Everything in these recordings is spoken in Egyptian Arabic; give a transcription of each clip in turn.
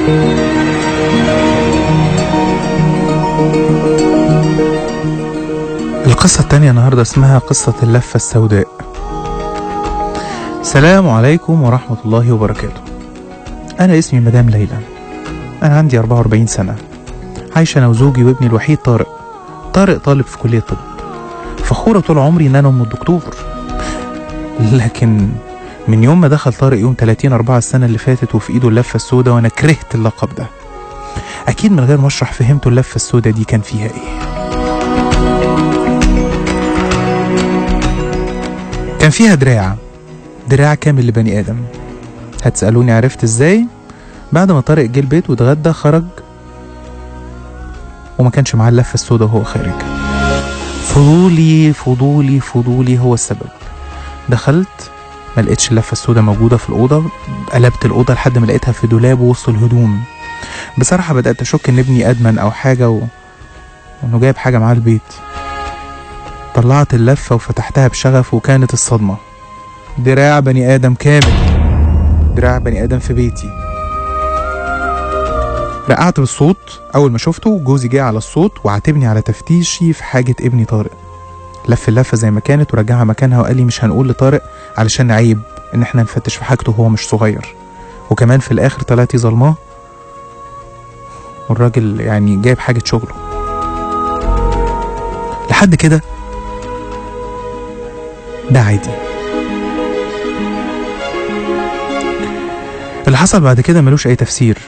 القصة التانية النهاردة اسمها قصة اللفة السوداء السلام عليكم ورحمة الله وبركاته أنا اسمي مدام ليلى أنا عندي 44 سنة عايشة أنا وزوجي وابني الوحيد طارق طارق طالب في كلية طب فخورة طول عمري إن أنا أم الدكتور لكن من يوم ما دخل طارق يوم 30 4 السنة اللي فاتت وفي إيده اللفة السوداء وأنا كرهت اللقب ده أكيد من غير ما أشرح فهمتوا اللفة السوداء دي كان فيها إيه كان فيها دراع دراع كامل لبني آدم هتسألوني عرفت ازاي بعد ما طارق جه البيت واتغدى خرج وما كانش معاه اللفة السوداء وهو خارج فضولي فضولي فضولي هو السبب دخلت ما لقيتش اللفة السوداء موجودة في الأوضة قلبت الأوضة لحد ما لقيتها في دولاب وسط الهدوم بصراحة بدأت أشك إن ابني أدمن أو حاجة و... وإنه جايب حاجة معاه البيت طلعت اللفة وفتحتها بشغف وكانت الصدمة دراع بني آدم كامل دراع بني آدم في بيتي رقعت بالصوت أول ما شفته جوزي جه على الصوت وعاتبني على تفتيشي في حاجة ابني طارق لف اللفة زي ما كانت ورجعها مكانها وقال لي مش هنقول لطارق علشان عيب إن احنا نفتش في حاجته وهو مش صغير وكمان في الآخر طلعتي ظلماه والراجل يعني جايب حاجة شغله لحد كده ده عادي اللي حصل بعد كده ملوش أي تفسير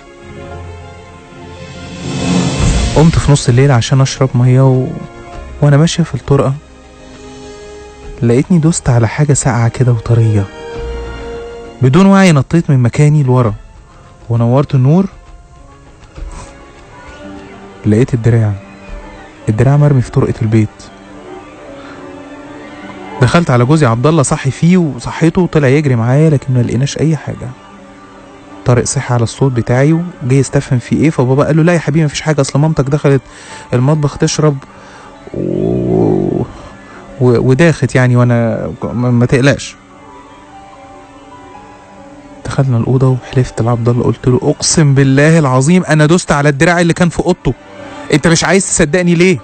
قمت في نص الليل عشان أشرب مية و... وأنا ماشية في الطرقة لقيتني دوست على حاجة ساقعة كده وطرية بدون وعي نطيت من مكاني لورا ونورت النور لقيت الدراع الدراع مرمي في طرقة البيت دخلت على جوزي عبد الله صحي فيه وصحيته وطلع يجري معايا لكن ما لقيناش اي حاجه طارق صحي على الصوت بتاعي وجه يستفهم في ايه فبابا قال له لا يا حبيبي مفيش حاجه اصل مامتك دخلت المطبخ تشرب و... و... وداخت يعني وانا ما ما تقلقش دخلنا الاوضه وحلفت لعبد الله قلت له اقسم بالله العظيم انا دوست على الدراع اللي كان في اوضته انت مش عايز تصدقني ليه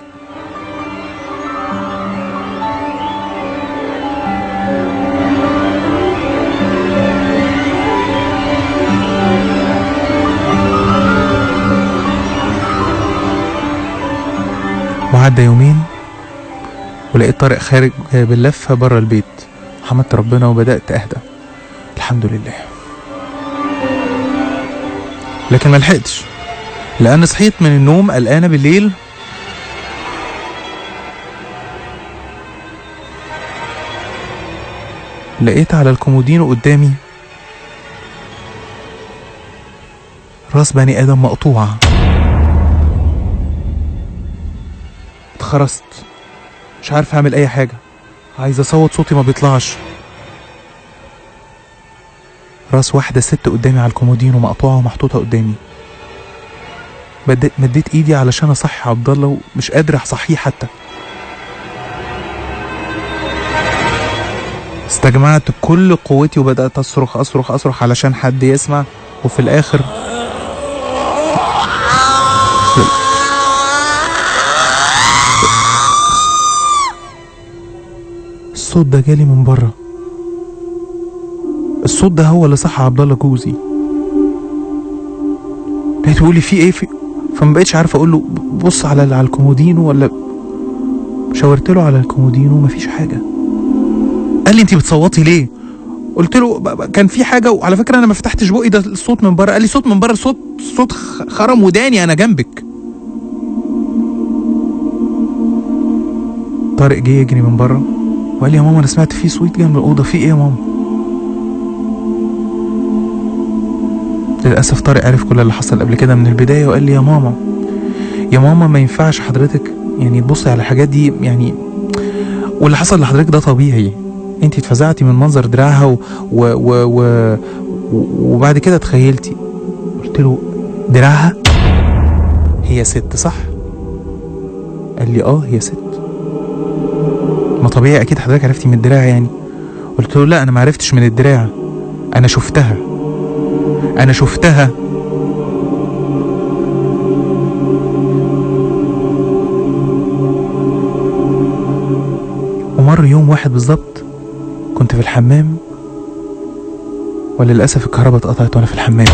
وعدى يومين ولقيت طارق خارج باللفة بره البيت حمدت ربنا وبدأت أهدى الحمد لله لكن ما لحقتش لأن صحيت من النوم قلقانة بالليل لقيت على الكومودينو قدامي راس بني آدم مقطوعة اتخرست مش عارف اعمل اي حاجه عايز اصوت صوتي ما بيطلعش راس واحده ست قدامي على الكومودينو مقطوعه ومحطوطه قدامي بدأت مديت ايدي علشان اصحي عبد الله ومش قادر اصحيه حتى استجمعت كل قوتي وبدات اصرخ اصرخ اصرخ علشان حد يسمع وفي الاخر الصوت ده جالي من بره الصوت ده هو اللي صح عبد الله جوزي لقيته بيقول لي في ايه في فما بقتش عارف اقول له بص على على الكومودينو ولا شاورت له على الكومودينو مفيش حاجه قال لي انت بتصوتي ليه قلت له ب- ب- كان في حاجه وعلى فكره انا ما فتحتش بقي ده الصوت من بره قال لي صوت من بره صوت صوت خ- خرم وداني انا جنبك طارق جه يجري من بره وقال لي يا ماما انا سمعت في صوت جنب الاوضه في ايه يا ماما للاسف طارق عرف كل اللي حصل قبل كده من البدايه وقال لي يا ماما يا ماما ما ينفعش حضرتك يعني تبصي على الحاجات دي يعني واللي حصل لحضرتك ده طبيعي انت اتفزعتي من منظر دراعها و... و... و... و... وبعد كده تخيلتي قلت له دراعها هي ست صح قال لي اه هي ست ما طبيعي اكيد حضرتك عرفتي من الدراع يعني قلت له لا انا ما عرفتش من الدراع انا شفتها انا شفتها ومر يوم واحد بالظبط كنت في الحمام وللأسف الكهرباء اتقطعت وأنا في الحمام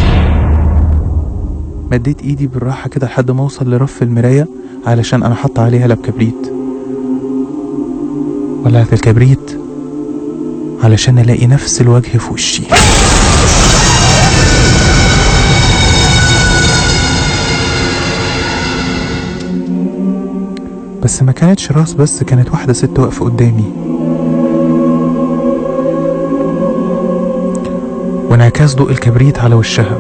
مديت إيدي بالراحة كده لحد ما أوصل لرف المراية علشان أنا حاطة عليها لب كبريت ولعت الكبريت علشان ألاقي نفس الوجه في وشي بس ما كانتش راس بس كانت واحدة ست واقفة قدامي وانعكاس ضوء الكبريت على وشها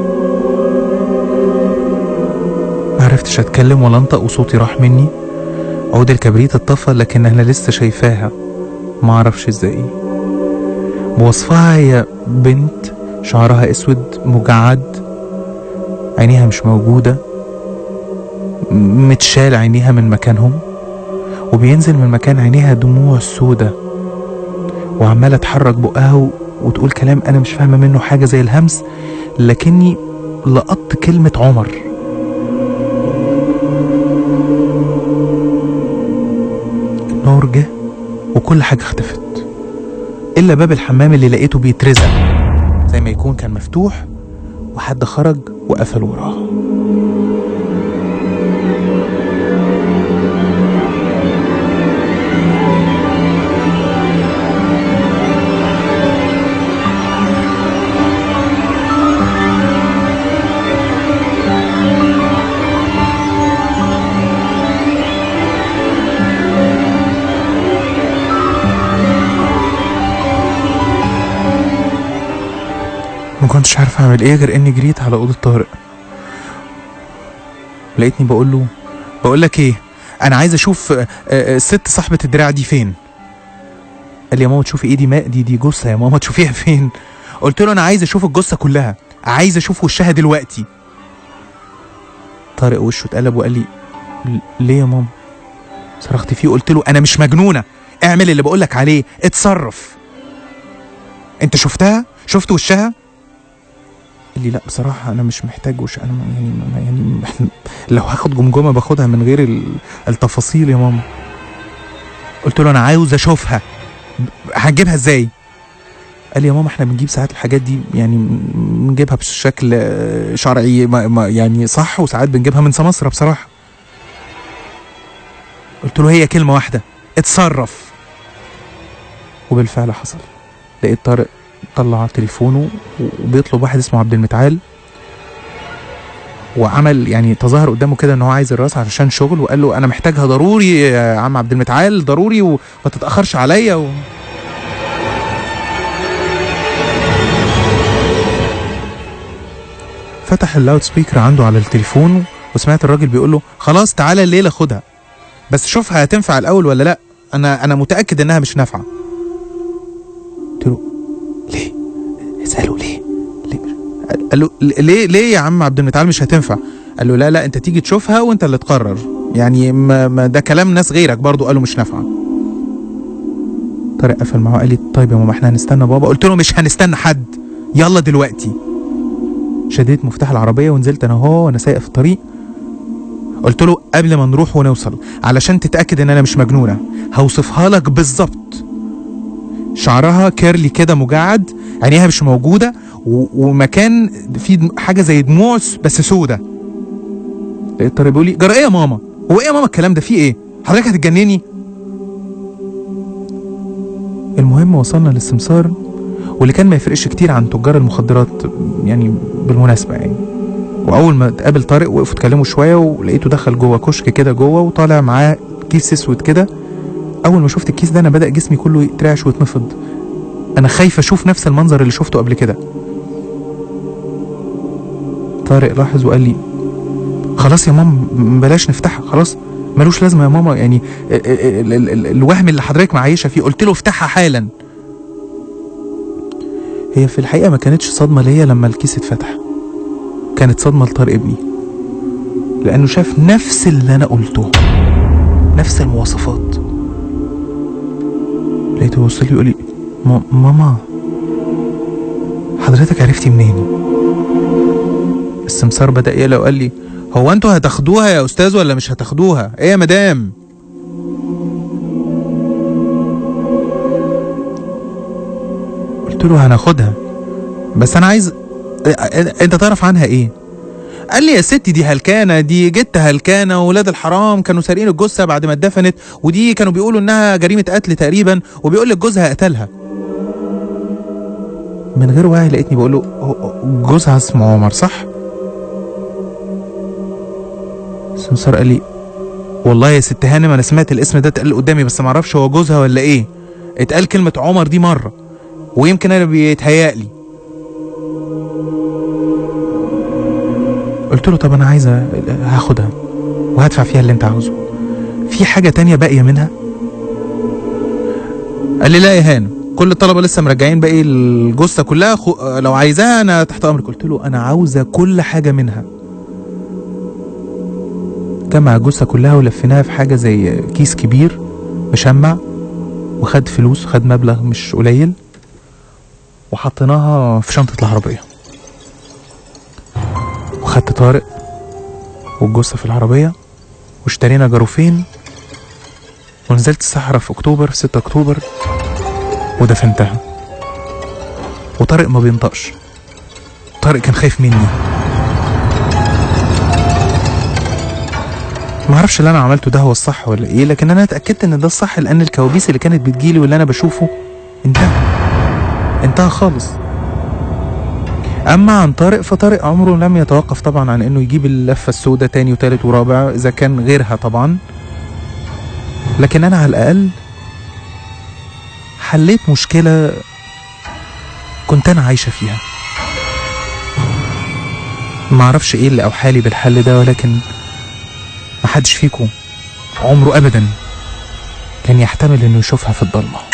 ما عرفتش اتكلم ولا انطق وصوتي راح مني عود الكبريت اتطفى لكن انا لسه شايفاها ما اعرفش ازاي بوصفها هي بنت شعرها اسود مجعد عينيها مش موجودة م- متشال عينيها من مكانهم وبينزل من مكان عينيها دموع سودة وعمالة تحرك بقها و- وتقول كلام أنا مش فاهمة منه حاجة زي الهمس لكني لقطت كلمة عمر النور جه وكل حاجة اختفت إلا باب الحمام اللي لقيته بيترزق زي ما يكون كان مفتوح وحد خرج وقفل وراه ما كنتش عارف اعمل ايه غير اني جريت على اوضه طارق لقيتني بقول له بقول لك ايه انا عايز اشوف آه، آه، الست صاحبه الدراع دي فين قال لي يا ماما تشوفي ايدي ماء دي دي جثه يا ماما تشوفيها فين قلت له انا عايز اشوف الجثه كلها عايز اشوف وشها دلوقتي طارق وشه اتقلب وقال لي "ل- ليه يا ماما صرخت فيه وقلت له انا مش مجنونه اعمل اللي بقول لك عليه اتصرف انت شفتها شفت وشها قال لي لا بصراحة أنا مش محتاج وش أنا ما- يعني ما يعني إحنا لو هاخد جمجمة باخدها من غير ال- التفاصيل يا ماما قلت له أنا عاوز أشوفها هتجيبها إزاي؟ قال لي يا ماما احنا بنجيب ساعات الحاجات دي يعني بنجيبها بشكل آه، شرعي ما ما يعني صح وساعات بنجيبها من سمسرة بصراحة قلت له هي كلمة واحدة اتصرف وبالفعل حصل لقيت طارق طلع تليفونه وبيطلب واحد اسمه عبد المتعال وعمل يعني تظاهر قدامه كده ان هو عايز الراس علشان شغل وقال له انا محتاجها ضروري يا عم عبد المتعال ضروري وما تتاخرش عليا و... فتح اللاود سبيكر عنده على التليفون وسمعت الراجل بيقول له خلاص تعالى الليله خدها بس شوفها هتنفع الاول ولا لا انا انا متاكد انها مش نافعه قلت له ليه اساله ليه ليه مش- قال له ليه ليه يا عم عبد المتعال مش هتنفع قال له لا لا انت تيجي تشوفها وانت اللي تقرر يعني ما ما ده كلام ناس غيرك برضو قالوا مش نافعه طارق قفل معاه قال لي طيب يا ماما احنا هنستنى بابا قلت له مش هنستنى حد يلا دلوقتي شديت مفتاح العربيه ونزلت انا وهو وانا سايق في الطريق قلت له قبل ما نروح ونوصل علشان تتاكد ان انا مش مجنونه هوصفها لك بالظبط شعرها كيرلي كده مجعد عينيها مش موجوده و- ومكان فيه دم- حاجه زي دموع س- بس سودة لقيت طارق بيقول لي جرى ايه يا ماما هو ايه يا ماما الكلام ده فيه ايه حضرتك هتتجنني المهم وصلنا للسمسار واللي كان ما يفرقش كتير عن تجار المخدرات يعني بالمناسبه يعني واول ما اتقابل طارق وقفوا اتكلموا شويه ولقيته دخل جوه كشك كده جوه وطالع معاه كيس اسود كده اول ما شفت الكيس ده انا بدا جسمي كله يترعش ويتنفض انا خايف اشوف نفس المنظر اللي شفته قبل كده طارق لاحظ وقال لي خلاص يا ماما م- بلاش نفتحها خلاص ملوش لازمه يا ماما يعني ال- ال- ال- ال- الوهم اللي حضرتك معيشه فيه قلت له افتحها حالا هي في الحقيقه ما كانتش صدمه ليا لما الكيس اتفتح كانت صدمه لطارق ابني لانه شاف نفس اللي انا قلته نفس المواصفات لقيته بيبص لي يقول لي "ما- ماما حضرتك عرفتي منين السمسار بدا يقلق وقال لي هو انتوا هتاخدوها يا استاذ ولا مش هتاخدوها ايه يا مدام قلت له هناخدها بس انا عايز انت تعرف عنها ايه قال لي يا ستي دي هلكانه دي جت هلكانه وولاد الحرام كانوا سارقين الجثه بعد ما اتدفنت ودي كانوا بيقولوا انها جريمه قتل تقريبا وبيقول لك جوزها قتلها من غير وعي لقيتني بقول له هو- جوزها اسمه عمر صح سمسار قال لي والله يا ست هانم انا سمعت الاسم ده اتقال قدامي بس ما اعرفش هو جوزها ولا ايه اتقال كلمه عمر دي مره ويمكن انا بيتهيألي قلت له طب انا عايزه هاخدها وهدفع فيها اللي انت عاوزه في حاجه تانية باقيه منها قال لي لا يا هانم كل الطلبه لسه مرجعين باقي الجثه كلها خو... لو عايزاها انا تحت امرك قلت له انا عاوزه كل حاجه منها جمع الجثه كلها ولفيناها في حاجه زي كيس كبير مشمع وخد فلوس خد مبلغ مش قليل وحطيناها في شنطه العربيه وخدت طارق والجثه في العربيه واشترينا جاروفين ونزلت الصحراء في اكتوبر 6 اكتوبر ودفنتها وطارق ما بينطقش طارق كان خايف مني ما اعرفش اللي انا عملته ده هو الصح ولا ايه لكن انا اتاكدت ان ده الصح لان الكوابيس اللي كانت بتجيلي واللي انا بشوفه انتهى انتهى خالص اما عن طارق فطارق عمره لم يتوقف طبعا عن انه يجيب اللفه السوداء تاني وتالت ورابع اذا كان غيرها طبعا لكن انا على الاقل حليت مشكله كنت انا عايشه فيها ما اعرفش ايه اللي اوحالي بالحل ده ولكن محدش فيكم عمره ابدا كان يحتمل انه يشوفها في الضلمه